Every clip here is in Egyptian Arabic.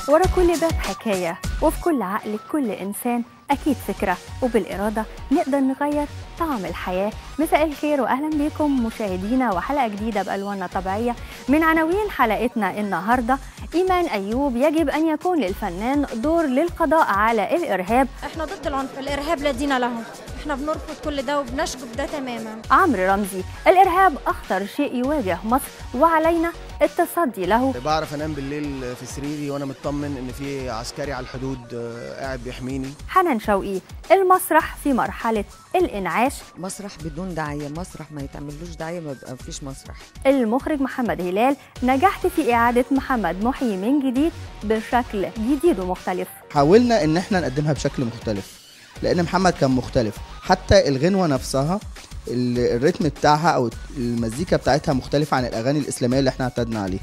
ورا كل باب حكاية وفي كل عقل كل إنسان أكيد فكرة وبالإرادة نقدر نغير طعم الحياة مساء الخير وأهلا بكم مشاهدينا وحلقة جديدة بألواننا طبيعية من عناوين حلقتنا النهاردة إيمان أيوب يجب أن يكون للفنان دور للقضاء على الإرهاب احنا ضد العنف الارهاب لا دين له احنا بنرفض كل ده وبنشجب ده تماما عمرو رمزي الإرهاب أخطر شيء يواجه مصر وعلينا التصدي له بعرف انام بالليل في سريري وانا مطمن ان في عسكري على الحدود آه، قاعد بيحميني حنان شوقي المسرح في مرحلة الإنعاش مسرح بدون داعية مسرح ما يتعملوش داعية ما يبقى فيش مسرح المخرج محمد هلال نجحت في إعادة محمد محيي من جديد بشكل جديد ومختلف حاولنا ان احنا نقدمها بشكل مختلف لان محمد كان مختلف حتى الغنوه نفسها ال- الريتم بتاعها او المزيكا بتاعتها مختلفه عن الاغاني الاسلاميه اللي احنا اعتدنا عليها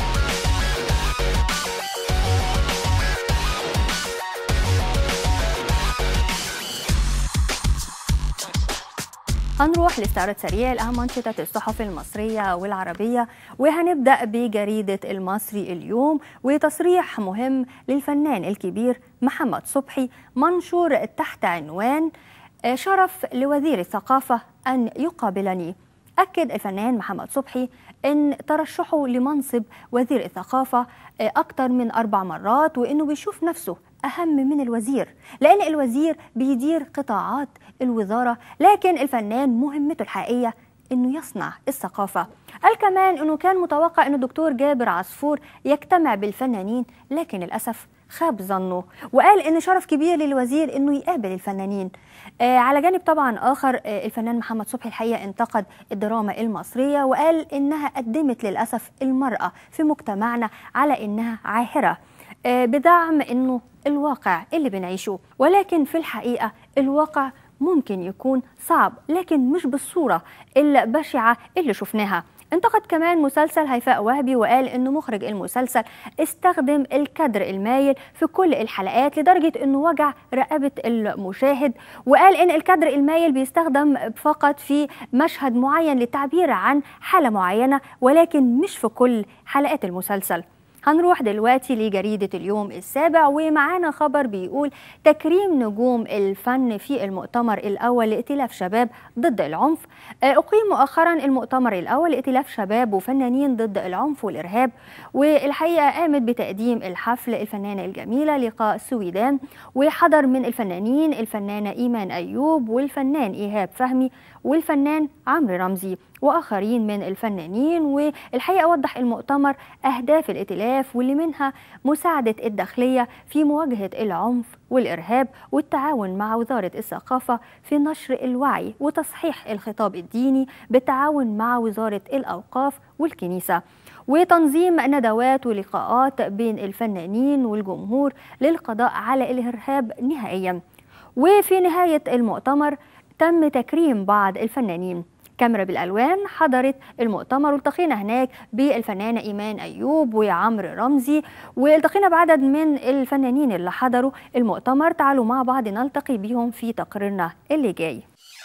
هنروح لاستعراض سريع لأهم أنشطة الصحف المصرية والعربية وهنبدأ بجريدة المصري اليوم وتصريح مهم للفنان الكبير محمد صبحي منشور تحت عنوان آه، شرف لوزير الثقافة أن يقابلني أكد الفنان محمد صبحي أن ترشحه لمنصب وزير الثقافة آه، أكتر من أربع مرات وأنه بيشوف نفسه أهم من الوزير لأن الوزير بيدير قطاعات الوزارة لكن الفنان مهمته الحقيقية انه يصنع الثقافة قال كمان انه كان متوقع ان الدكتور جابر عصفور يجتمع بالفنانين لكن للأسف خاب ظنه وقال ان شرف كبير للوزير انه يقابل الفنانين آه على جانب طبعا اخر آه الفنان محمد صبحي الحقيقه انتقد الدراما المصريه وقال انها قدمت للاسف المراه في مجتمعنا على انها عاهره آه بدعم انه الواقع اللي بنعيشه ولكن في الحقيقه الواقع ممكن يكون صعب لكن مش بالصورة البشعة اللي شفناها انتقد كمان مسلسل هيفاء وهبي وقال انه مخرج المسلسل استخدم الكادر المايل في كل الحلقات لدرجة انه وجع رقبة المشاهد وقال ان الكادر المايل بيستخدم فقط في مشهد معين للتعبير عن حالة معينة ولكن مش في كل حلقات المسلسل هنروح دلوقتي لجريدة اليوم السابع ومعانا خبر بيقول تكريم نجوم الفن في المؤتمر الأول لائتلاف شباب ضد العنف آه، أقيم مؤخرا المؤتمر الأول لائتلاف شباب وفنانين ضد العنف والإرهاب والحقيقة قامت بتقديم الحفل الفنانة الجميلة لقاء سويدان وحضر من الفنانين الفنانة إيمان أيوب والفنان إيهاب فهمي والفنان عمرو رمزي واخرين من الفنانين والحقيقه وضح المؤتمر اهداف الائتلاف واللي منها مساعده الداخليه في مواجهه العنف والارهاب والتعاون مع وزاره الثقافه في نشر الوعي وتصحيح الخطاب الديني بالتعاون مع وزاره الاوقاف والكنيسه وتنظيم ندوات ولقاءات بين الفنانين والجمهور للقضاء على الارهاب نهائيا وفي نهايه المؤتمر تم تكريم بعض الفنانين كاميرا بالالوان حضرت المؤتمر والتقينا هناك بالفنانه ايمان ايوب وعمرو رمزي والتقينا بعدد من الفنانين اللي حضروا المؤتمر تعالوا مع بعض نلتقي بيهم في تقريرنا اللي جاي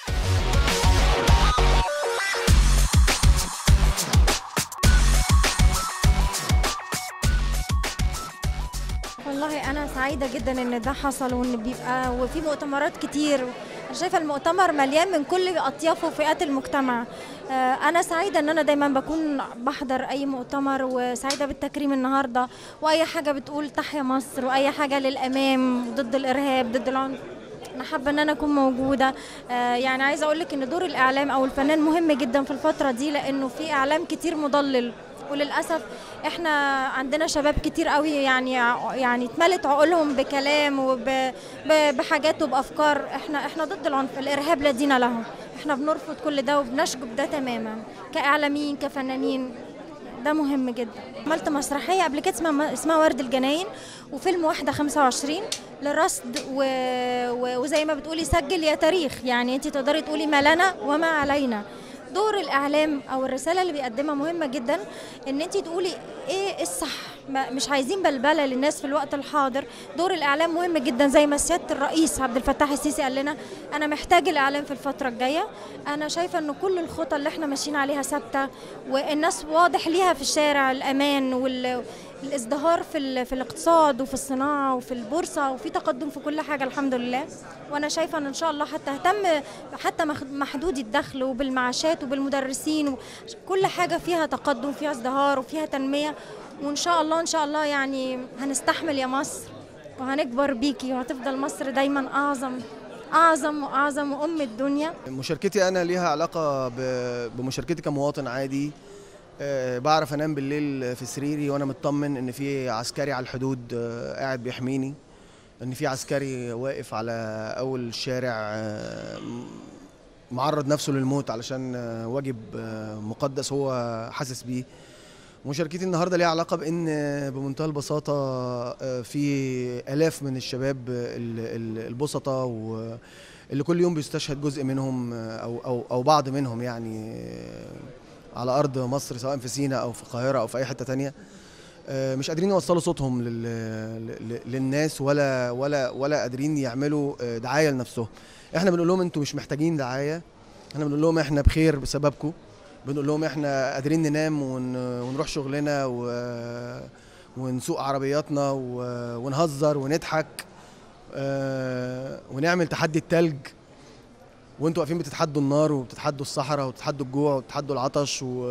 والله انا سعيده جدا ان ده حصل وان بيبقى وفي مؤتمرات كتير انا شايفه المؤتمر مليان من كل اطياف وفئات المجتمع آه، انا سعيده ان انا دايما بكون بحضر اي مؤتمر وسعيده بالتكريم النهارده واي حاجه بتقول تحيا مصر واي حاجه للامام ضد الارهاب ضد العنف انا حابه ان انا اكون موجوده آه، يعني عايزه اقول لك ان دور الاعلام او الفنان مهم جدا في الفتره دي لانه في اعلام كتير مضلل وللاسف احنا عندنا شباب كتير قوي يعني يعني اتملت عقولهم بكلام وبحاجات وبافكار احنا احنا ضد العنف الارهاب لا دين له احنا بنرفض كل ده وبنشجب ده تماما كاعلاميين كفنانين ده مهم جدا عملت مسرحيه قبل كده اسمها اسمها ورد الجناين وفيلم واحده 25 للرصد و... و... وزي ما بتقولي سجل يا تاريخ يعني انت تقدري تقولي ما لنا وما علينا دور الاعلام او الرساله اللي بيقدمها مهمه جدا ان انت تقولي ايه الصح ما مش عايزين بلبله للناس في الوقت الحاضر دور الاعلام مهم جدا زي ما سياده الرئيس عبد الفتاح السيسي قال لنا انا محتاج الاعلام في الفتره الجايه انا شايفه ان كل الخطى اللي احنا ماشيين عليها ثابته والناس واضح ليها في الشارع الامان وال الازدهار في ال- في الاقتصاد وفي الصناعه وفي البورصه وفي تقدم في كل حاجه الحمد لله وانا شايفه ان ان شاء الله حتى اهتم حتى مخ- محدودي الدخل وبالمعاشات وبالمدرسين وكل حاجه فيها تقدم فيها ازدهار وفيها تنميه وان شاء الله ان شاء الله يعني هنستحمل يا مصر وهنكبر بيكي وهتفضل مصر دايما اعظم اعظم واعظم وام الدنيا مشاركتي انا ليها علاقه ب- بمشاركتي كمواطن عادي آه، بعرف انام بالليل في سريري وانا مطمن ان في عسكري على الحدود آه، قاعد بيحميني ان في عسكري واقف على اول الشارع آه، معرض نفسه للموت علشان آه، واجب آه، مقدس هو حاسس بيه مشاركتي النهارده ليها علاقه بان آه، بمنتهى البساطه آه، في الاف من الشباب ال- ال- البسطاء و اللي كل يوم بيستشهد جزء منهم آه، او او او بعض منهم يعني آه، على ارض مصر سواء في سيناء او في القاهره او في اي حته تانية آه، مش قادرين يوصلوا صوتهم لل... لل- للناس ولا ولا ولا قادرين يعملوا آه، دعايه لنفسهم احنا بنقول لهم انتوا مش محتاجين دعايه احنا بنقول لهم احنا بخير بسببكم بنقول لهم احنا قادرين ننام ون... ونروح شغلنا و... ونسوق عربياتنا و... ونهزر ونضحك آه، ونعمل تحدي التلج وانتوا واقفين بتتحدوا النار وبتتحدوا الصحراء وبتتحدوا الجوع وبتتحدوا العطش و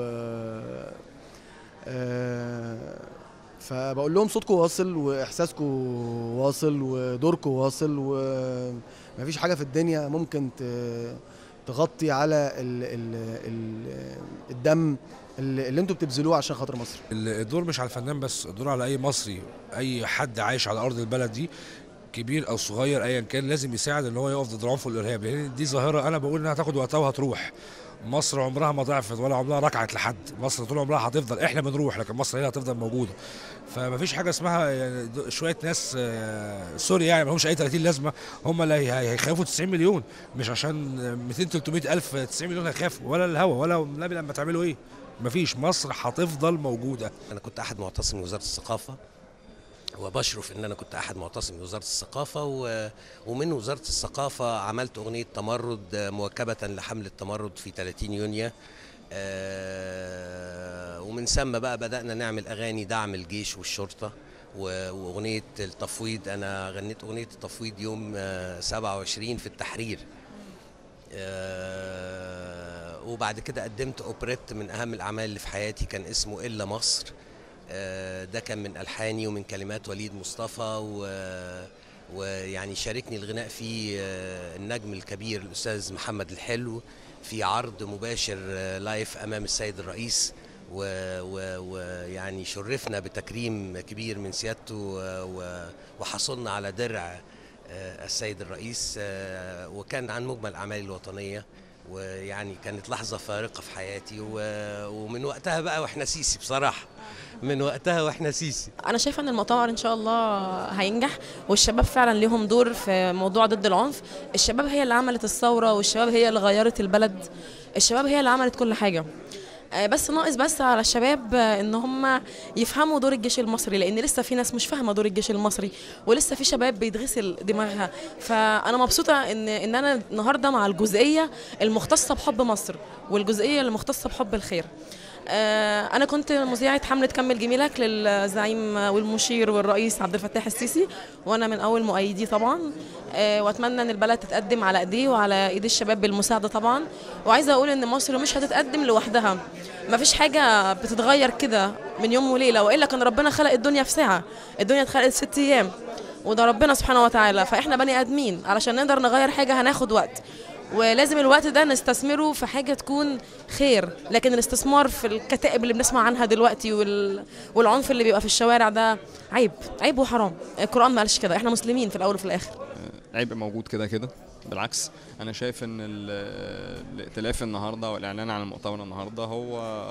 آه، فبقول لهم صوتكم واصل واحساسكم واصل ودوركم واصل ومفيش حاجه في الدنيا ممكن ت- تغطي على ال ال ال الدم اللي اللي انتوا بتبذلوه عشان خاطر مصر الدور مش على الفنان بس الدور على اي مصري اي حد عايش على ارض البلد دي كبير او صغير ايا كان لازم يساعد ان هو يقف ضد العنف والارهاب لان دي ظاهره انا بقول انها هتاخد وقتها وهتروح مصر عمرها ما ضعفت ولا عمرها ركعت لحد مصر طول عمرها هتفضل احنا بنروح لكن مصر هي اللي هتفضل موجوده فما فيش حاجه اسمها يعني د- شويه ناس آه، سوري يعني ما همش اي 30 لازمه هم اللي هي- هي- هيخافوا 90 مليون مش عشان 200 300 الف 90 مليون هيخافوا ولا الهوا ولا النبي لما تعملوا ايه مفيش مصر هتفضل موجوده انا كنت احد معتصمي وزاره الثقافه وبشرف ان انا كنت احد معتصمي وزاره الثقافه و... ومن وزاره الثقافه عملت اغنيه تمرد مواكبه لحمله التمرد في 30 يونيو آه، ومن ثم بقى بدانا نعمل اغاني دعم الجيش والشرطه و- واغنيه التفويض انا غنيت اغنيه التفويض يوم آه، 27 في التحرير آه، وبعد كده قدمت اوبريت من اهم الاعمال اللي في حياتي كان اسمه الا مصر آه، ده كان من الحاني ومن كلمات وليد مصطفى و ويعني شاركني الغناء فيه آه، النجم الكبير الاستاذ محمد الحلو في عرض مباشر آه، لايف امام السيد الرئيس و- و- ويعني شرفنا بتكريم كبير من سيادته و- و- وحصلنا على درع آه، السيد الرئيس آه، وكان عن مجمل الاعمال الوطنيه ويعني كانت لحظه فارقه في حياتي و- ومن وقتها بقى واحنا سيسي بصراحه من وقتها واحنا سيسي انا شايفه ان المؤتمر ان شاء الله هينجح والشباب فعلا ليهم دور في موضوع ضد العنف الشباب هي اللي عملت الثوره والشباب هي اللي غيرت البلد الشباب هي اللي عملت كل حاجه آه، بس ناقص بس على الشباب آه، ان هم يفهموا دور الجيش المصري لان لسه في ناس مش فاهمه دور الجيش المصري ولسه في شباب بيتغسل دماغها فانا مبسوطه ان ان انا النهارده مع الجزئيه المختصه بحب مصر والجزئيه المختصه بحب الخير آه، انا كنت مذيعه حمله كمل جميلك للزعيم والمشير والرئيس عبد الفتاح السيسي وانا من اول مؤيديه طبعا آه، واتمنى ان البلد تتقدم على ايديه وعلى ايدي الشباب بالمساعده طبعا وعايزه اقول ان مصر مش هتتقدم لوحدها مفيش حاجه بتتغير كده من يوم وليله والا كان ربنا خلق الدنيا في ساعه الدنيا اتخلقت ست ايام وده ربنا سبحانه وتعالى فاحنا بني ادمين علشان نقدر نغير حاجه هناخد وقت ولازم الوقت ده نستثمره في حاجه تكون خير لكن الاستثمار في الكتائب اللي بنسمع عنها دلوقتي وال... والعنف اللي بيبقى في الشوارع ده عيب عيب وحرام القران ما قالش كده احنا مسلمين في الاول وفي الاخر عبء موجود كده كده بالعكس انا شايف ان ال- الائتلاف النهارده والاعلان عن المؤتمر النهارده هو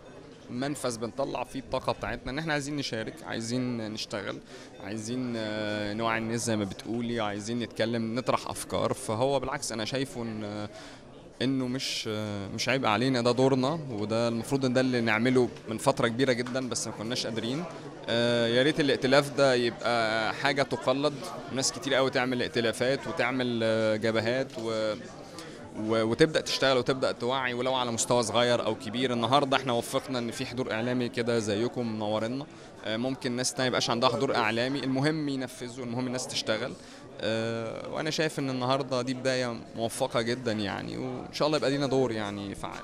منفذ بنطلع فيه الطاقه بتاعتنا ان احنا عايزين نشارك عايزين نشتغل عايزين آه، نوعي الناس زي ما بتقولي عايزين نتكلم نطرح افكار فهو بالعكس انا شايفه ان انه مش آه، مش عيب علينا ده دورنا وده المفروض ان ده اللي نعمله من فتره كبيره جدا بس ما كناش قادرين آه، يا ريت الائتلاف ده يبقى حاجه تقلد ناس كتير قوي تعمل ائتلافات وتعمل آه، جبهات و و- وتبدا تشتغل وتبدا توعي ولو على مستوى صغير او كبير النهارده احنا وفقنا ان في حضور اعلامي كده زيكم منورنا آه، ممكن ناس تانية يبقاش عندها حضور اعلامي المهم ينفذوا المهم الناس تشتغل آه، وانا شايف ان النهارده دي بدايه موفقه جدا يعني وان شاء الله يبقى لينا دور يعني فعال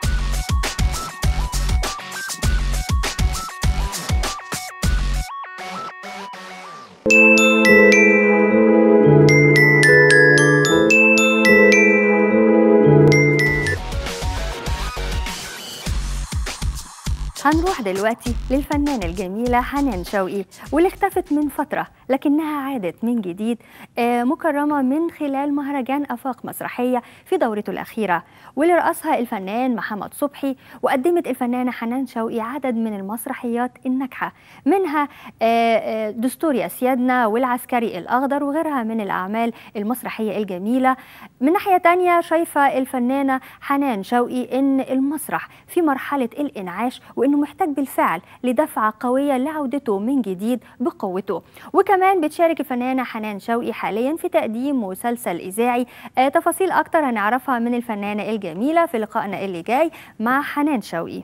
هنروح دلوقتي للفنانة الجميلة حنان شوقي واللي اختفت من فترة لكنها عادت من جديد آه، مكرمة من خلال مهرجان أفاق مسرحية في دورته الأخيرة واللي رأسها الفنان محمد صبحي وقدمت الفنانة حنان شوقي عدد من المسرحيات الناجحة منها آه، آه، دستور يا سيادنا والعسكري الأخضر وغيرها من الأعمال المسرحية الجميلة من ناحية تانية شايفة الفنانة حنان شوقي إن المسرح في مرحلة الإنعاش وإنه محتاج بالفعل لدفعة قوية لعودته من جديد بقوته وكمان بتشارك الفنانة حنان شوقي حاليا في تقديم مسلسل إذاعي آه تفاصيل أكتر هنعرفها من الفنانة الجميلة في لقائنا اللي جاي مع حنان شوقي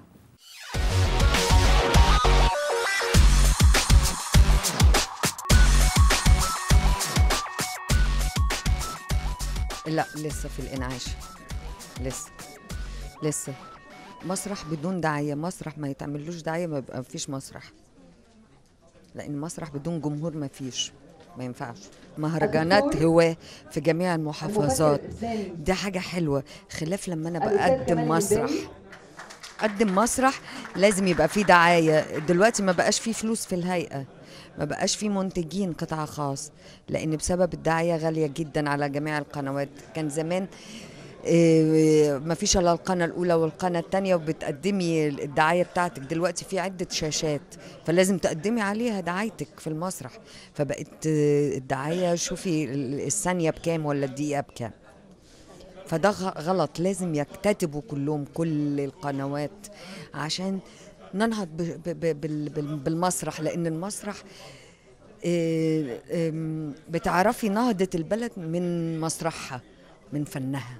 لا لسه في الانعاش لسه لسه مسرح بدون دعايه مسرح ما يتعملوش دعايه ما يبقى مفيش مسرح لان مسرح بدون جمهور ما فيش ما ينفعش مهرجانات هواه في جميع المحافظات دي حاجه حلوه خلاف لما انا بقدم مسرح قدم مسرح لازم يبقى فيه دعايه دلوقتي ما بقاش فيه فلوس في الهيئه ما بقاش فيه منتجين قطاع خاص لان بسبب الدعايه غاليه جدا على جميع القنوات كان زمان إيه، ما فيش الا القناه الاولى والقناه الثانيه وبتقدمي الدعايه بتاعتك دلوقتي في عده شاشات فلازم تقدمي عليها دعايتك في المسرح فبقت آه، الدعايه شوفي ال- الثانيه بكام ولا الدقيقه بكام فده غ- غلط لازم يكتتبوا كلهم كل القنوات عشان ننهض ب- ب- ب- بال- بال- بالمسرح لان المسرح آه، آم، بتعرفي نهضة البلد من مسرحها من فنها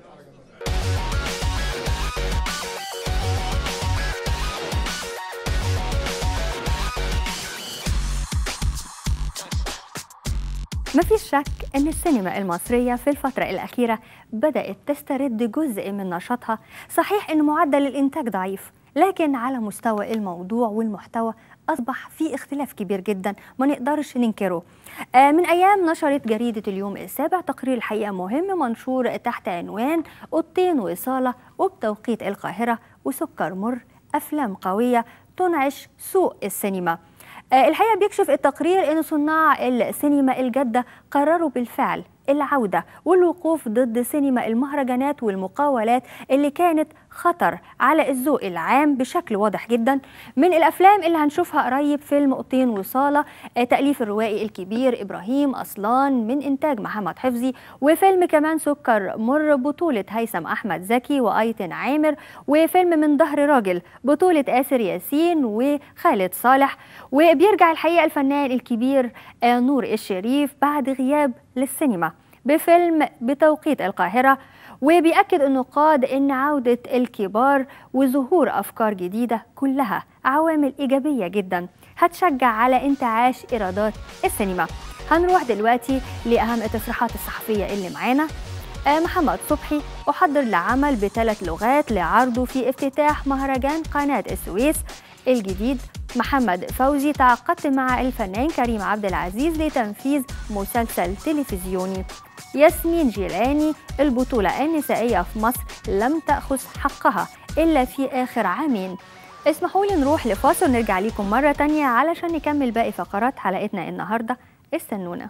مفيش شك أن السينما المصرية في الفترة الأخيرة بدأت تسترد جزء من نشاطها صحيح أن معدل الإنتاج ضعيف لكن على مستوى الموضوع والمحتوى أصبح في اختلاف كبير جدا ما نقدرش ننكره آه، من أيام نشرت جريدة اليوم السابع تقرير الحقيقة مهم منشور تحت عنوان أوضتين وصالة وبتوقيت القاهرة وسكر مر أفلام قوية تنعش سوق السينما آه، الحقيقه بيكشف التقرير ان صناع السينما الجاده قرروا بالفعل العوده والوقوف ضد سينما المهرجانات والمقاولات اللي كانت خطر على الذوق العام بشكل واضح جدا من الافلام اللي هنشوفها قريب فيلم اوضتين وصاله آه، تاليف الروائي الكبير ابراهيم اصلان من انتاج محمد حفظي وفيلم كمان سكر مر بطوله هيثم احمد زكي وايتن عامر وفيلم من ظهر راجل بطوله اسر ياسين وخالد صالح وبيرجع الحقيقه الفنان الكبير آه، نور الشريف بعد غياب للسينما بفيلم بتوقيت القاهره وبيأكد النقاد أن عودة الكبار وظهور أفكار جديدة كلها عوامل إيجابية جدا هتشجع على انتعاش إيرادات السينما هنروح دلوقتي لأهم التصريحات الصحفية اللي معانا آه، محمد صبحي أحضر لعمل بثلاث لغات لعرضه في افتتاح مهرجان قناة السويس الجديد محمد فوزي تعاقدت مع الفنان كريم عبد العزيز لتنفيذ مسلسل تلفزيوني ياسمين جيلاني البطولة النسائية في مصر لم تأخذ حقها إلا في آخر عامين اسمحوا لي نروح لفاصل ونرجع لكم مرة تانية علشان نكمل باقي فقرات حلقتنا النهاردة استنونا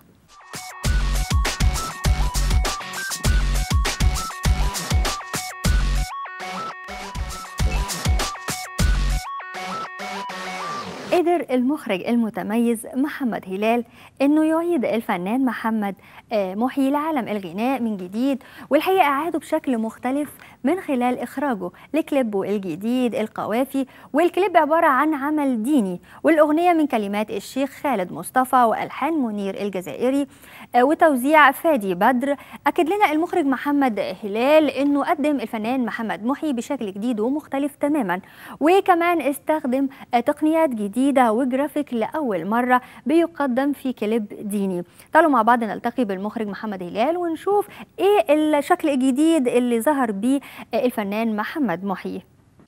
قدر قدر المخرج المتميز محمد هلال انه يعيد الفنان محمد آه، محيي لعالم الغناء من جديد والحقيقه اعاده بشكل مختلف من خلال اخراجه لكليبه الجديد القوافي والكليب عباره عن عمل ديني والاغنيه من كلمات الشيخ خالد مصطفى والحان منير الجزائري آه، وتوزيع فادي بدر اكد لنا المخرج محمد هلال انه قدم الفنان محمد محيي بشكل جديد ومختلف تماما وكمان استخدم آه، تقنيات جديده وجرافيك لاول مره بيقدم في كليب ديني تعالوا مع بعض نلتقي بالمخرج محمد هلال ونشوف ايه الشكل الجديد اللي ظهر بيه آه، الفنان محمد محيي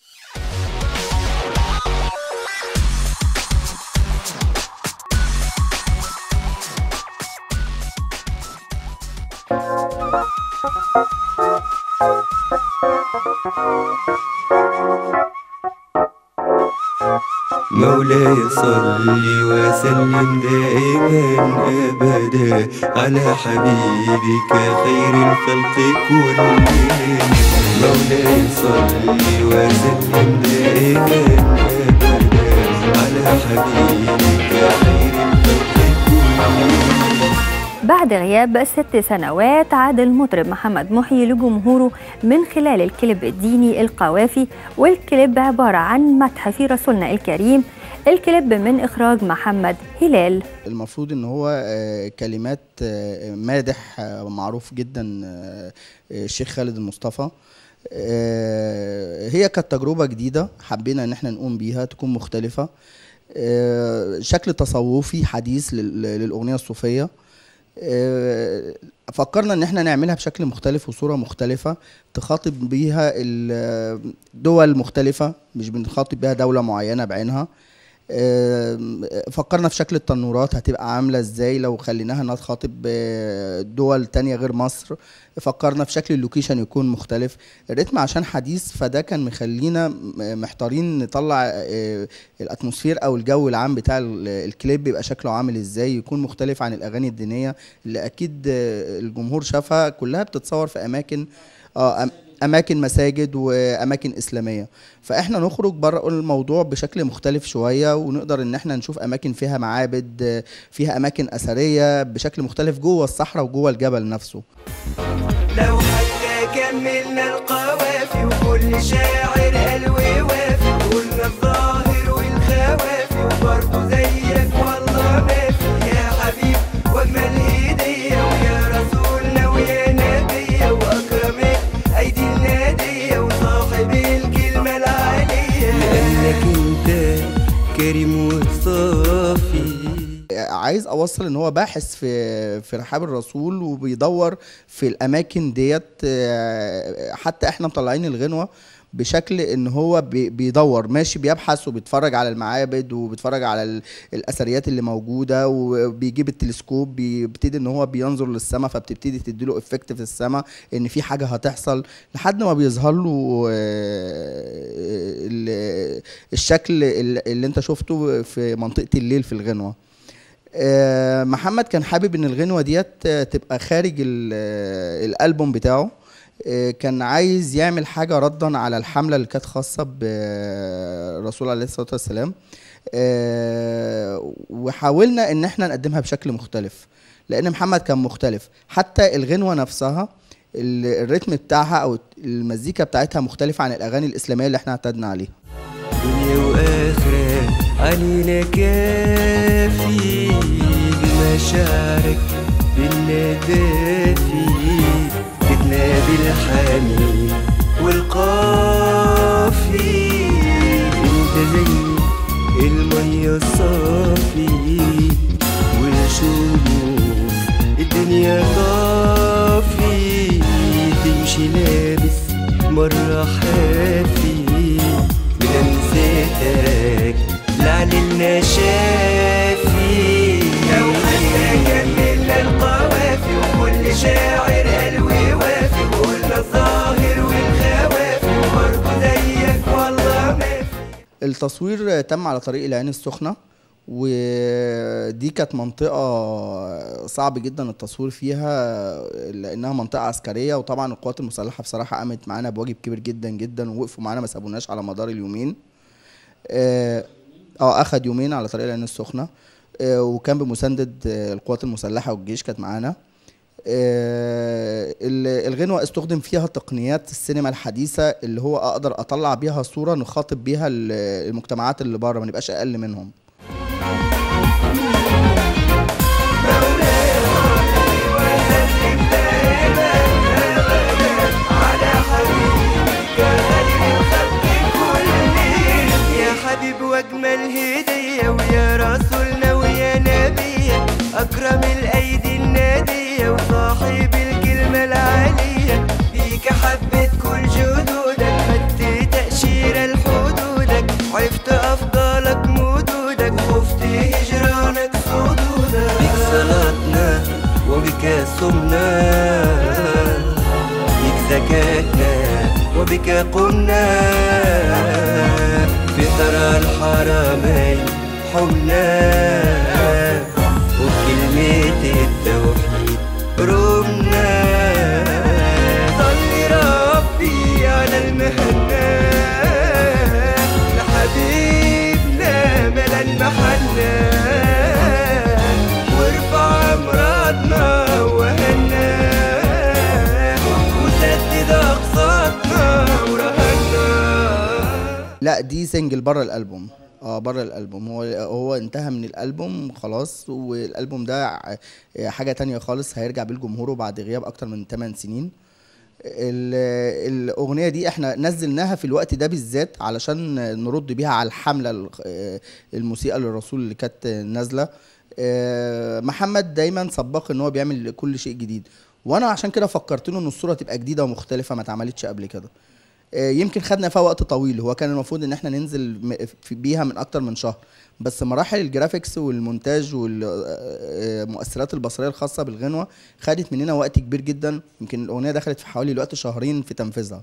مولاي صل وسلم دائما ابدا على حبيبك خير الخلق كلهم مولاي صل وسلم دائما ابدا على حبيبك خير الخلق كلهم بعد غياب ست سنوات عاد المطرب محمد محيي لجمهوره من خلال الكليب الديني القوافي والكليب عبارة عن مدح في رسولنا الكريم الكليب من إخراج محمد هلال المفروض ان هو آه، كلمات آه، مادح آه، معروف جدا آه، آه، الشيخ خالد المصطفى آه، هي كانت تجربة جديدة حبينا ان احنا نقوم بيها تكون مختلفة آه، شكل تصوفي حديث لل- للأغنية الصوفية آه، فكرنا ان احنا نعملها بشكل مختلف وصورة مختلفة تخاطب بيها ال- دول مختلفة مش بنخاطب بيها دولة معينة بعينها آم، فكرنا في شكل التنورات هتبقى عاملة ازاي لو خليناها انها تخاطب آه، دول تانية غير مصر فكرنا في شكل اللوكيشن يكون مختلف الريتم عشان حديث فده كان مخلينا م- محتارين نطلع آه، الاتموسفير او الجو العام بتاع ال- الكليب يبقى شكله عامل ازاي يكون مختلف عن الاغاني الدينية اللي اكيد آه، الجمهور شافها كلها بتتصور في اماكن اه أم- اماكن مساجد واماكن اسلاميه فاحنا نخرج بره الموضوع بشكل مختلف شويه ونقدر ان احنا نشوف اماكن فيها معابد آه، فيها اماكن اثريه بشكل مختلف جوه الصحراء وجوه الجبل نفسه لو حتى كملنا القوافي وكل شاعر قال ووافي قلنا الظاهر والخوافي وبرضه زيك والله ما في يا حبيب واجمل هديه ويا رسولنا ويا نبيه واكرم ايدي الناديه وصاحب الكلمه العاليه لانك انت كريم وصافي عايز اوصل ان هو باحث في في رحاب الرسول وبيدور في الاماكن ديت آه، حتى احنا مطلعين الغنوه بشكل ان هو بي- بيدور ماشي بيبحث وبيتفرج على المعابد وبيتفرج على ال- الاثريات اللي موجوده وبيجيب التلسكوب بيبتدي ان هو بينظر للسماء فبتبتدي تديله افكت في السماء ان في حاجه هتحصل لحد ما بيظهر له آه، ال- الشكل اللي اللي انت شفته في منطقه الليل في الغنوه آه، محمد كان حابب ان الغنوه ديت آه، تبقى خارج ال- آه، الالبوم بتاعه آه، كان عايز يعمل حاجه ردا على الحمله اللي كانت خاصه بالرسول عليه الصلاه والسلام آه، وحاولنا ان احنا نقدمها بشكل مختلف لان محمد كان مختلف حتى الغنوه نفسها ال- الريتم بتاعها او المزيكا بتاعتها مختلفه عن الاغاني الاسلاميه اللي احنا اعتدنا عليها دنيا وآخرة علينا كافي بمشاعرك بالندافي فتنا بالحنين والقافي انت زي المية الصافي ونشوف الدنيا طافي تمشي لابس مرة حافي بلمستك لعلنا شافي لو حتى كملنا القوافي وكل شاعر قال ووافي وقلنا الظاهر والخوافي وبرضه زيك والله ما في التصوير تم على طريق العين السخنة ودي كانت منطقة صعب جدا التصوير فيها لأنها منطقة عسكرية وطبعا القوات المسلحة بصراحة قامت معانا بواجب كبير جدا جدا ووقفوا معانا ما سابوناش على مدار اليومين آه، اه اخد يومين على طريق العين السخنه آه، وكان بمساندة آه، القوات المسلحة والجيش كانت معانا آه، ال- الغنوة استخدم فيها تقنيات السينما الحديثة اللي هو أقدر أطلع بيها صورة نخاطب بيها ال- المجتمعات اللي بره ما نبقاش أقل منهم يا حبيب واجمل هدية ويا رسولنا ويا نبي اكرم الايدي النادية وصاحب الكلمة العالية بيك حبيت كل جدودك خدت تأشيرة لحدودك عرفت افضلك مدودك خفت هجرانك صدودك بيك صلاتنا وبك صمنا بك ذكائنا وبك قمنا في ثرى الحرمين حمنا وبكلمة التوحيد رمنا صلي ربي على المهنا لحبيبنا ملا المحنة وارفع امراضنا وهنا وسدد اقساطنا ورهنا لا دي سنجل بره الالبوم اه بره الالبوم هو هو انتهى من الالبوم خلاص والالبوم ده ع- حاجه تانية خالص هيرجع بيه لجمهوره بعد غياب اكتر من 8 سنين ال- الاغنيه دي احنا نزلناها في الوقت ده بالذات علشان نرد بيها على الحمله ال- آه، المسيئه للرسول اللي كانت نازله آه، محمد دايما سباق ان هو بيعمل كل شيء جديد وانا عشان كده فكرت له ان الصوره تبقى جديده ومختلفه ما اتعملتش قبل كده آه، يمكن خدنا فيها وقت طويل هو كان المفروض ان احنا ننزل م- في- بيها من اكتر من شهر بس مراحل الجرافيكس والمونتاج والمؤثرات البصريه الخاصه بالغنوه خدت مننا وقت كبير جدا يمكن الاغنيه دخلت في حوالي الوقت شهرين في تنفيذها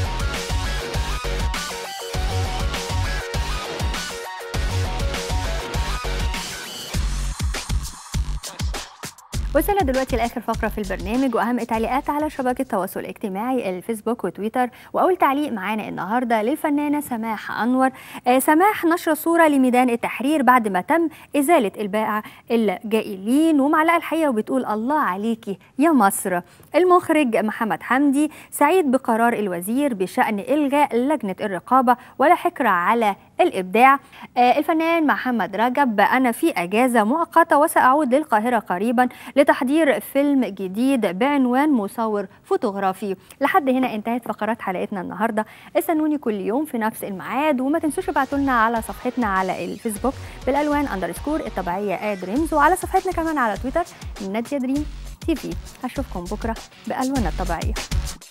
وصلنا دلوقتي لاخر فقره في البرنامج واهم التعليقات على شبكه التواصل الاجتماعي الفيسبوك وتويتر واول تعليق معانا النهارده للفنانه سماح انور آه سماح نشر صوره لميدان التحرير بعد ما تم ازاله البائع الجائلين ومعلقه الحقيقه وبتقول الله عليكي يا مصر المخرج محمد حمدي سعيد بقرار الوزير بشان الغاء لجنه الرقابه ولا حكر على الابداع آه الفنان محمد رجب انا في اجازه مؤقته وساعود للقاهره قريبا لتحضير فيلم جديد بعنوان مصور فوتوغرافي لحد هنا انتهت فقرات حلقتنا النهارده استنوني كل يوم في نفس الميعاد وما تنسوش ابعتوا لنا على صفحتنا على الفيسبوك بالالوان اندرسكور الطبيعيه اد ريمز وعلى صفحتنا كمان على تويتر ناديه دريم تي في اشوفكم بكره بالوان الطبيعيه